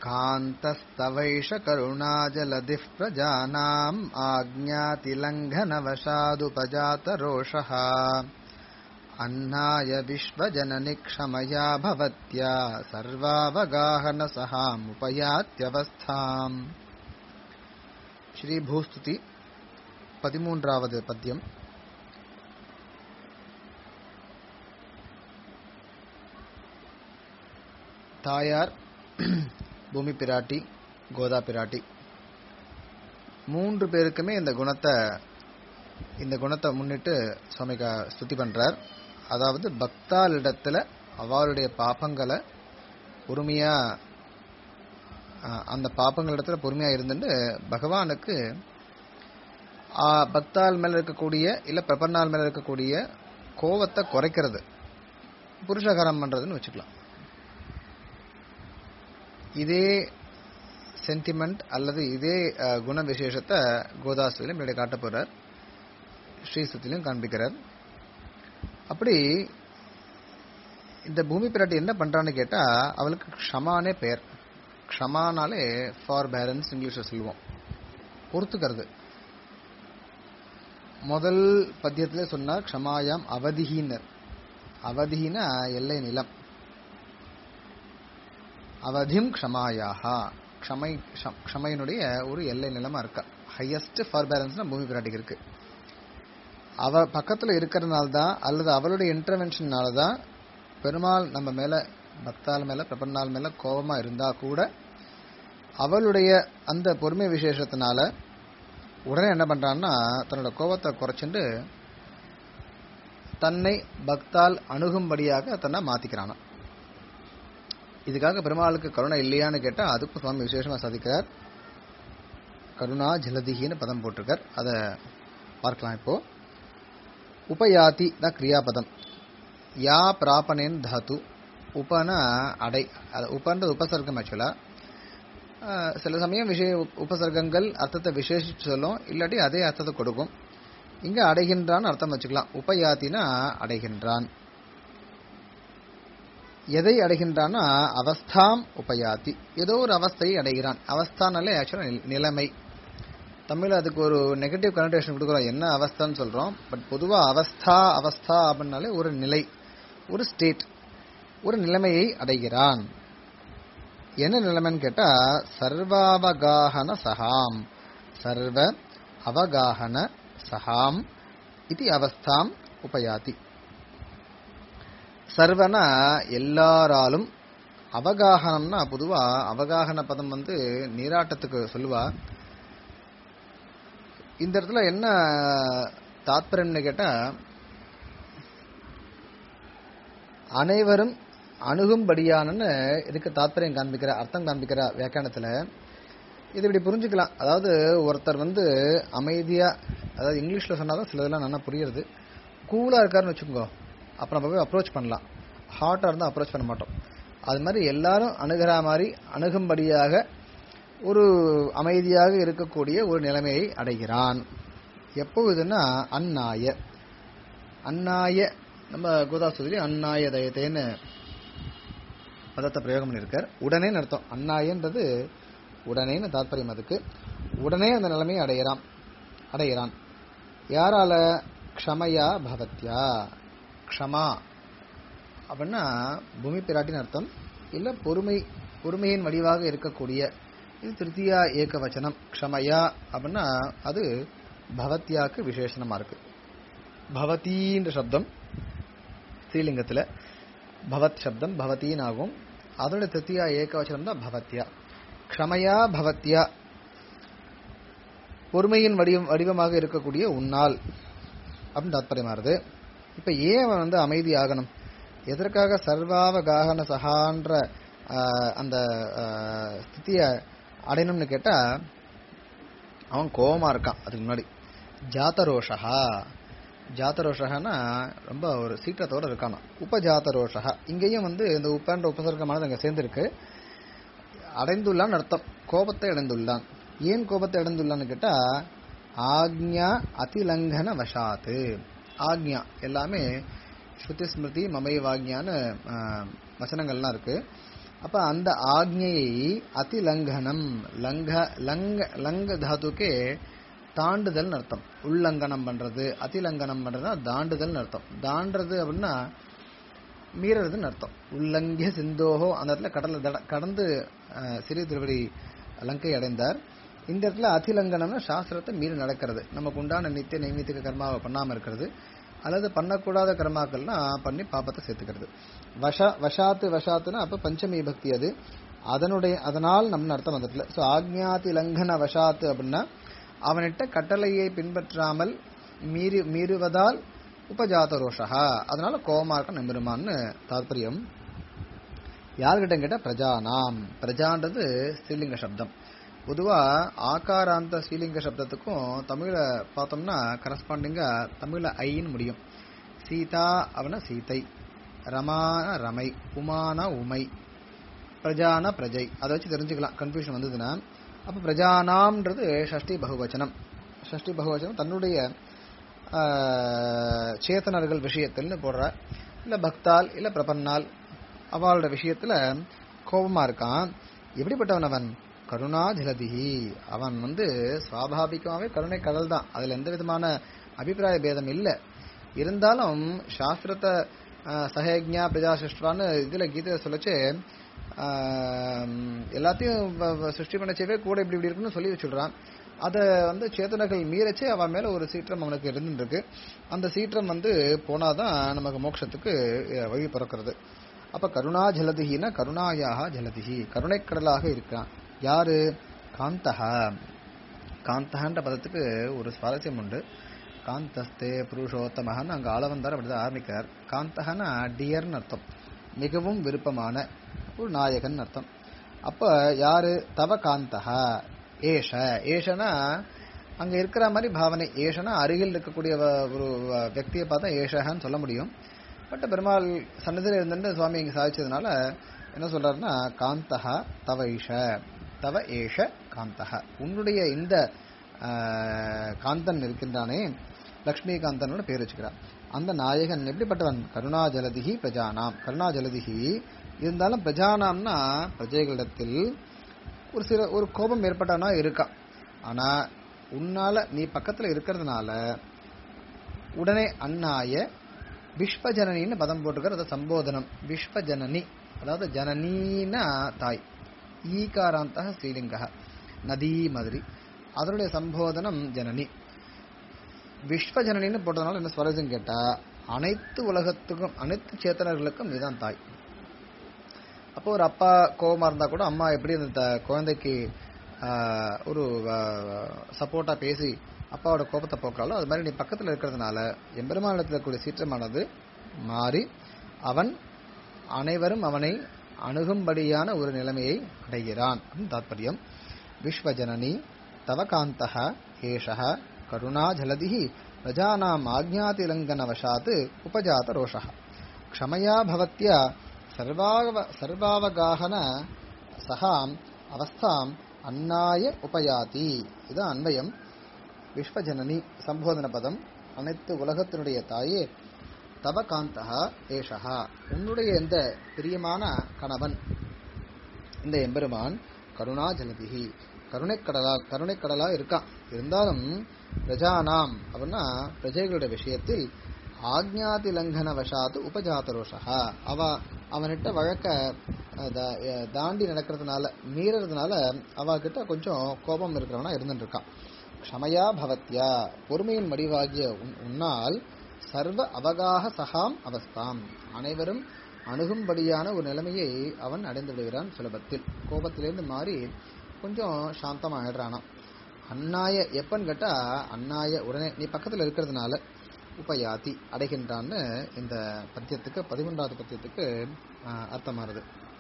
कान्तस्तवैष करुणाजलधिः प्रजानाम् आज्ञातिलङ्घनवशादुपजातरोषः अन्नाय विश्वजननि क्षमया भवत्या सर्वावगाहनसहामुपयात्यवस्थाम् श्रीभूस्तुति பதிமூன்றாவது பத்தியம் தாயார் பூமி பிராட்டி கோதா பிராட்டி மூன்று பேருக்குமே இந்த குணத்தை இந்த குணத்தை முன்னிட்டு சுவாமி க- ஸ்துதி பண்றார் அதாவது பக்தாளிடத்துல அவளுடைய பாபங்களை பொறுமையா அஹ், அந்த பாப்பங்களிடத்துல பொறுமையா இருந்துட்டு பகவானுக்கு ஆஹ், பக்தாள் மேல இருக்கக்கூடிய இல்ல பிரபன்னாள் மேல இருக்கக்கூடிய கோவத்தை குறைக்கிறது புருஷகாரம் பண்றதுன்னு வச்சுக்கலாம் இதே சென்டிமெண்ட் அல்லது இதே அஹ், குண விசேஷத்தை கோதாஸ்திலும் இப்படி காட்ட போறார் ஸ்ரீஸ்துத்திலும் காண்பிக்கிறார் அப்படி இந்த பூமி பிராட்டி என்ன பண்றான்னு கேட்டா அவளுக்கு க்ஷமானே பெயர் க்ஷமானாலே ஃபார் பேரன்ஸ் இங்கிலீஷ்ல சொல்லுவோம் பொறுத்துக்கிறது முதல் பத்தியத்திலே சொன்னார் க்ஷமாயாம் அவதிஹீனர் அவதிஹீன எல்லை நிலம் அவதிம் க்ஷமாயாஹா க்ஷமை க்ஷ- க்ஷமையினுடைய ஒரு எல்லை நிலமா இருக்கா ஹையஸ்ட் ஃபார் பேரன்ஸ்னா பூமி பிராட்டிக்கு இருக்கு அவ பக்கத்துல இருக்கிறதுனால தான் அல்லது அவளுடைய இன்டர்வென்ஷன்னால தான் பெருமாள் நம்ம மேல பக்தாள் மேல பிரபன்னாள் மேல கோபமா இருந்தா கூட அவளுடைய அந்த பொறுமை விசேஷத்தினால உடனே என்ன பண்றான்னா தன்னோட கோபத்தை குறைச்சிட்டு தன்னை பக்தால் அணுகும்படியாக தன்னை மாத்திக்கிறானா இதுக்காக பெருமாளுக்கு கருணை இல்லையான்னு கேட்டா அதுக்கும் சுவாமி விசேஷமா சாதிக்கிறார் கருணா ஜலதிகின்னு பதம் போட்டிருக்கார் அதை பார்க்கலாம் இப்போ உபயாதி தான் கிரியாபதம் யா பிராபனேன் தாத்து உபன அடை அது உபன்றது உபசர்க்கம் ஆக்சுவலா சில சமயம் விஷய உப்- உபசர்க்கங்கள் அர்த்தத்தை விசேஷிச்சு சொல்லும் இல்லாட்டி அதே அர்த்தத்தை கொடுக்கும் இங்க அடைகின்றான் அர்த்தம் வச்சுக்கலாம் உபயாத்தினா அடைகின்றான் எதை அடைகின்றான்னா அவஸ்தாம் உபயாதி ஏதோ ஒரு அவஸ்தையை அடைகிறான் அவஸ்தானாலே ஆக்சுவலா நிலைமை தமிழ்ல அதுக்கு ஒரு நெகட்டிவ் கனெக்டேஷன் கொடுக்குறோம் என்ன அவஸ்தான்னு சொல்றோம் பட் பொதுவா அவஸ்தா அவஸ்தா அப்படின்னாலே ஒரு நிலை ஒரு ஸ்டேட் ஒரு நிலைமையை அடைகிறான் என்ன நிலைமைன்னு கேட்டா சர்வாவகாஹன சகாம் சர்வ அவகாஹன சகாம் இது அவஸ்தாம் உபயாதி சர்வனா எல்லாராலும் அவகாகனம்னா பொதுவா அவகாகன பதம் வந்து நீராட்டத்துக்கு சொல்லுவா இந்த இடத்துல என்ன தாத்பரியம்னு கேட்டா அனைவரும் அணுகும்படியானன்னு இதுக்கு தாத்பரியம் காண்பிக்கிற அர்த்தம் காண்பிக்கிற வியாக்கியானத்துல இது இப்படி புரிஞ்சுக்கலாம் அதாவது ஒருத்தர் வந்து அமைதியா அதாவது இங்கிலீஷ்ல சொன்னாதான் சில இதெல்லாம் நல்லா புரியுறது கூலா இருக்காருன்னு வச்சுக்கோங்க அப்ப நம்ம போய் அப்ரோச் பண்ணலாம் ஹார்ட்டா இருந்தா அப்ரோச் பண்ண மாட்டோம் அது மாதிரி எல்லாரும் அணுகிற மாதிரி அணுகும்படியாக ஒரு அமைதியாக இருக்கக்கூடிய ஒரு நிலைமையை அடைகிறான் எப்பொழுதுன்னா அந்நாய அந்நாய நம்ம கோதாசுதிரி அந்நாய தயத்தேன்னு பதத்தை பிரயோகம் பண்ணியிருக்கார் உடனே அர்த்தம் அந்நாயன்றது உடனேன்னு தாத்பரியம் அதுக்கு உடனே அந்த நிலைமையை அடையிறான் அடைகிறான் யாரால க்ஷமயா பவத்யா க்ஷமா அப்படின்னா பூமி பிராட்டின் அர்த்தம் இல்ல பொறுமை பொறுமையின் வடிவாக இருக்கக்கூடிய இது திருத்தியா ஏக வச்சனம் க்ஷமயா அப்படின்னா அது பவத்யாக்கு விசேஷணமா இருக்கு பவதீன்ற சப்தம் ஸ்ரீலிங்கத்துல பவத் சப்தம் பவதீன் ஆகும் அதோட திருத்தியா ஏகவச்சனம் தான் பவத்யா க்ஷமயா பவத்யா பொறுமையின் வடிவம் வடிவமாக இருக்கக்கூடிய உன்னால் அப்படின்னு தாத்பரியமாறுது இப்ப ஏன் அவன் வந்து அமைதி ஆகணும் எதற்காக சர்வாவகாகன சகான்ற ஆஹ், அந்த ஆஹ், ஸ்திதிய அடையணும்னு கேட்டா அவன் கோவமா இருக்கான் அதுக்கு முன்னாடி ஜாத்தரோஷா ஜாத்தரோஷகனா ரொம்ப ஒரு சீற்றத்தோட இருக்கானா உபஜாத்தரோஷா இங்கேயும் வந்து இந்த உப்பன்ற உபசர்க்கமானது அங்க சேர்ந்திருக்கு அடைந்துள்ளான் அர்த்தம் கோபத்தை அடைந்துள்ளான் ஏன் கோபத்தை அடைந்துள்ளான்னு கேட்டா ஆக்ஞா அதிலங்கன வசாத்து ஆக்ஞா எல்லாமே ஸ்ருதி ஸ்மிருதி மமை வாக்ஞான்னு ஆஹ், வசனங்கள்லாம் இருக்கு அப்ப அந்த ஆக்ஞையை அதிலங்கனம் லங்க லங்க லங்க தாத்துக்கே தாண்டுதல் அர்த்தம் உல்லங்கனம் பண்றது அதிலங்கனம் பண்றதுனா தாண்டுதல் அர்த்தம் தாண்டுறது அப்படின்னா மீறதுன்னு அர்த்தம் உள்ளங்கிய சிந்தோகோ அந்த இடத்துல கடலை தட கடந்து அஹ், சிறு திருவடி லங்கை அடைந்தார் இந்த இடத்துல அதிலங்கனம்னா சாஸ்திரத்தை மீறி நடக்கிறது நமக்கு உண்டான நித்திய நைமித்திக கர்மாவை பண்ணாம இருக்கிறது அல்லது பண்ணக்கூடாத கர்மாக்கள்லாம் பண்ணி பாப்பத்தை சேர்த்துக்கிறது வஷ வஷாத்து வஷாத்துனா அப்ப பஞ்சமி பக்தி அது அதனுடைய அதனால் நம்ம அர்த்தம் அந்த இடத்துல ஸோ ஆக்ஞாதி லங்கன வஷாத்து அப்படின்னா அவனிட்ட கட்டளையை பின்பற்றாமல் மீறி மீறுவதால் உபஜாத ரோஷா அதனால கோபமா இருக்க நம்பெருமான்னு தாற்பயம் யார்கிட்ட கேட்டா பிரஜானாம் பிரஜான்றது ஸ்ரீலிங்க சப்தம் பொதுவா ஆகாராந்த ஸ்ரீலிங்க சப்தத்துக்கும் தமிழ்ல பார்த்தோம்னா கரஸ்பாண்டிங்கா தமிழ்ல ஐன்னு முடியும் சீதா அவன சீதை ரமான ரமை உமானா உமை பிரஜான பிரஜை அதை வச்சு தெரிஞ்சுக்கலாம் கன்ஃபியூஷன் வந்ததுன்னா அப்ப பிரஜானாம்ன்றது ஷஷ்டி பகுவச்சனம் ஷஷ்டி பகுவச்சனம் தன்னுடைய ஆஹ், சேத்தனர்கள் விஷயத்தில்னு போடுறார் இல்ல பக்தால் இல்ல பிரபன்னால் அவளோட விஷயத்துல கோபமா இருக்கான் எப்படிப்பட்டவன் அவன் கருணா ஜலதிஹி அவன் வந்து சுவாபாவிகமாவே கருணை கடல் தான் அதுல எந்த விதமான அபிப்பிராய பேதம் இல்லை இருந்தாலும் சாஸ்திரத்தை ஆஹ், சஹயஜ்ஞா பிரஜா சிருஷ்டான்னு இதுல கீதை சொல்லச்சு எல்லாத்தையும் வ- வ- சிருஷ்டி பண்ணச்சவே கூட இப்படி இப்படி இருக்குன்னு சொல்லி வச்சுடுறான் அதை வந்து சேத்தனர்கள் மீறச்சு அவன் மேல ஒரு சீற்றம் அவனுக்கு இருந்துருக்கு அந்த சீற்றம் வந்து போனாதான் நமக்கு மோட்சத்துக்கு அஹ், வழி பிறக்கிறது அப்ப கருணா ஜலதிகினா கருணாயாக ஜலதிகி கருணைக்கடலாக இருக்கான் யாரு காந்தஹா காந்தஹன்ற பதத்துக்கு ஒரு சுவாரஸ்யம் உண்டு காந்தஸ்தே புருஷோத்தமகன்னு அங்க ஆளவந்தார் அப்படிதான் ஆரம்பிக்கிறார் காந்தஹனா டியர்னு அர்த்தம் மிகவும் விருப்பமான ஒரு நாயகன் அர்த்தம் அப்ப யாரு தவ காந்தஹா ஏஷ ஏஷனா அங்க இருக்கிற மாதிரி பாவனை ஏஷனா அருகில் இருக்கக்கூடிய வ- ஒரு வ- వ్యక్తిயை பார்த்தா ஏஷகான்னு சொல்ல முடியும் பட் பெருமாள் சன்னதியில் இருந்துட்டு சுவாமி இங்க சாதிச்சதுனால என்ன சொல்றாருன்னா காந்தஹா தவ ஈஷ தவ ஏஷ காந்தஹா உன்னுடைய இந்த ஆஹ், காந்தன் இருக்கின்றானே லக்ஷ்மிகாந்தனோட பேர் வச்சுக்கிறார் அந்த நாயகன் எப்படிப்பட்டவன் கருணா ஜலதிகி பிரஜானாம் கருணா ஜலதிகி இருந்தாலும் பிரஜானாம்னா பிரஜைகளிடத்தில் ஒரு சில ஒரு கோபம் ஏற்பட்டானா இருக்கா ஆனா உன்னால நீ பக்கத்துல இருக்கிறதுனால உடனே அண்ணாய விஸ்வஜனனின்னு பதம் போட்டுக்கிற அது சம்போதனம் விஸ்வஜனனி அதாவது ஜனனின்னா தாய் ஈகாராந்த ஸ்ரீலிங்க நதி மாதிரி அதனுடைய சம்போதனம் ஜனனி விஸ்வஜனனின்னு போட்டதுனால என்ன சுவாரஸ்யம் கேட்டா அனைத்து உலகத்துக்கும் அனைத்து சேத்தனர்களுக்கும் நீதான் தாய் அப்போ ஒரு அப்பா கோவமா இருந்தா கூட அம்மா எப்படி அந்த த- குழந்தைக்கு ஆஹ், ஒரு சப்போர்ட்டா பேசி அப்பாவோட கோபத்தை போக்குறாலோ அது மாதிரி நீ பக்கத்துல இருக்கிறதுனால எம்பெருமானிடத்தில் இருக்கக்கூடிய சீற்றமானது மாறி அவன் அனைவரும் அவனை அணுகும்படியான ஒரு நிலைமையை அடைகிறான் அப்படின்னு தாத்பரியம் விஸ்வஜனனி தவ காந்தः ஏஷः கருணா ஜலதிः பிரஜானாம் ஆஜ்ஞாதிலங்கனவशात् உபஜாத ரோஷः க்ஷமயா பவத்யா சர்வாவ சர்வாவகாஹன சகாம் அவஸ்தாம் அன்னாய உபயாதி இது அன்வயம் விஸ்வஜனனி சம்போதன பதம் அனைத்து உலகத்தினுடைய தாயே தவ காந்தா ஏஷா உன்னுடைய இந்த பிரியமான கணவன் இந்த எம்பெருமான் கருணா ஜலதிகி கருணைக்கடலா கருணைக்கடலா இருக்கான் இருந்தாலும் பிரஜானாம் அப்படின்னா பிரஜைகளுடைய விஷயத்தில் ஆக்ஞாதி லங்கன வசாத்து உபஜாத ரோஷா அவ அவன்கிட்ட வழக்க அஹ், தா- அஹ், தாண்டி நடக்கிறதுனால மீறதுனால அவகிட்ட கொஞ்சம் கோபம் இருக்கிறவனா இருந்துட்டு இருக்கான் க்ஷமயா பவத்யா பொறுமையின் வடிவாகிய உன்- உன்னால் சர்வ அவகாக சகாம் அவஸ்தாம் அனைவரும் அணுகும்படியான ஒரு நிலைமையை அவன் அடைந்து விடுகிறான் சுலபத்தில் கோபத்திலிருந்து மாறி கொஞ்சம் சாந்தமா ஆயிடுறானாம் அன்னாய எப்பன்னு கேட்டா அன்னாய உடனே நீ பக்கத்துல இருக்கிறதுனால உபயாதி அடைகின்றான்னு இந்த பத்தியத்துக்கு பதிமூன்றாவது பத்தியத்துக்கு ஆஹ், அர்த்தமாறுது